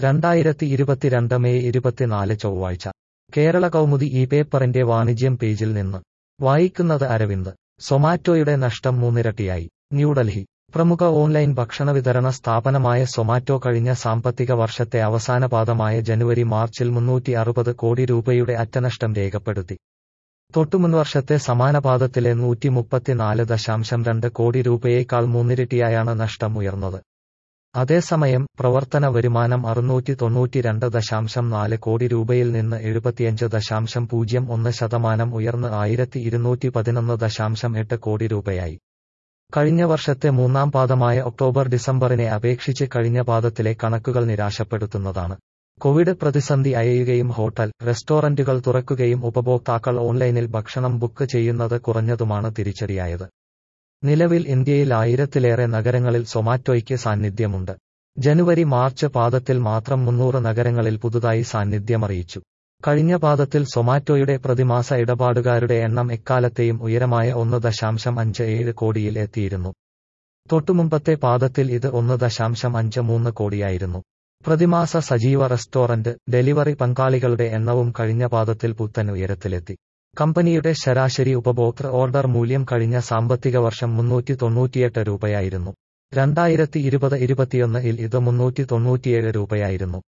രണ്ടായിരത്തി ഇരുപത്തിരണ്ട് മെയ് ഇരുപത്തിനാല് ചൊവ്വാഴ്ച കേരള കൗമുദി ഈ പേപ്പറിന്റെ വാണിജ്യം പേജിൽ നിന്ന് വായിക്കുന്നത് അരവിന്ദ് സൊമാറ്റോയുടെ നഷ്ടം മൂന്നിരട്ടിയായി ന്യൂഡൽഹി പ്രമുഖ ഓൺലൈൻ ഭക്ഷണ വിതരണ സ്ഥാപനമായ സൊമാറ്റോ കഴിഞ്ഞ സാമ്പത്തിക വർഷത്തെ അവസാന പാദമായ ജനുവരി മാർച്ചിൽ മുന്നൂറ്റി അറുപത് കോടി രൂപയുടെ അറ്റനഷ്ടം രേഖപ്പെടുത്തി തൊട്ടുമുൻ വർഷത്തെ സമാന പാദത്തിലെ നൂറ്റി മുപ്പത്തിനാല് ദശാംശം രണ്ട് കോടി രൂപയേക്കാൾ മൂന്നിരട്ടിയായാണ് നഷ്ടം ഉയർന്നത് അതേസമയം പ്രവർത്തന വരുമാനം അറുന്നൂറ്റി തൊണ്ണൂറ്റിരണ്ട് ദശാംശം നാല് കോടി രൂപയിൽ നിന്ന് എഴുപത്തിയഞ്ച് ദശാംശം പൂജ്യം ഒന്ന് ശതമാനം ഉയർന്ന് ആയിരത്തി ഇരുന്നൂറ്റി പതിനൊന്ന് ദശാംശം എട്ട് കോടി രൂപയായി കഴിഞ്ഞ വർഷത്തെ മൂന്നാം പാദമായ ഒക്ടോബർ ഡിസംബറിനെ അപേക്ഷിച്ച് കഴിഞ്ഞ പാദത്തിലെ കണക്കുകൾ നിരാശപ്പെടുത്തുന്നതാണ് കോവിഡ് പ്രതിസന്ധി അയയുകയും ഹോട്ടൽ റെസ്റ്റോറന്റുകൾ തുറക്കുകയും ഉപഭോക്താക്കൾ ഓൺലൈനിൽ ഭക്ഷണം ബുക്ക് ചെയ്യുന്നത് കുറഞ്ഞതുമാണ് തിരിച്ചടിയായത് നിലവിൽ ഇന്ത്യയിൽ ആയിരത്തിലേറെ നഗരങ്ങളിൽ സൊമാറ്റോയ്ക്ക് സാന്നിധ്യമുണ്ട് ജനുവരി മാർച്ച് പാദത്തിൽ മാത്രം മുന്നൂറ് നഗരങ്ങളിൽ പുതുതായി സാന്നിധ്യമറിയിച്ചു കഴിഞ്ഞ പാദത്തിൽ സൊമാറ്റോയുടെ പ്രതിമാസ ഇടപാടുകാരുടെ എണ്ണം എക്കാലത്തെയും ഉയരമായ ഒന്ന് ദശാംശം അഞ്ച് ഏഴ് കോടിയിൽ എത്തിയിരുന്നു തൊട്ടുമുമ്പത്തെ പാദത്തിൽ ഇത് ഒന്ന് ദശാംശം അഞ്ച് മൂന്ന് കോടിയായിരുന്നു പ്രതിമാസ സജീവ റെസ്റ്റോറന്റ് ഡെലിവറി പങ്കാളികളുടെ എണ്ണവും കഴിഞ്ഞ പാദത്തിൽ പുത്തൻ ഉയരത്തിലെത്തി കമ്പനിയുടെ ശരാശരി ഉപഭോക്തൃ ഓർഡർ മൂല്യം കഴിഞ്ഞ സാമ്പത്തിക വർഷം മുന്നൂറ്റി തൊണ്ണൂറ്റിയെട്ട് രൂപയായിരുന്നു രണ്ടായിരത്തി ഇരുപത് ഇരുപത്തിയൊന്ന് ഇൽ ഇത് മുന്നൂറ്റി തൊണ്ണൂറ്റിയേഴ് രൂപയായിരുന്നു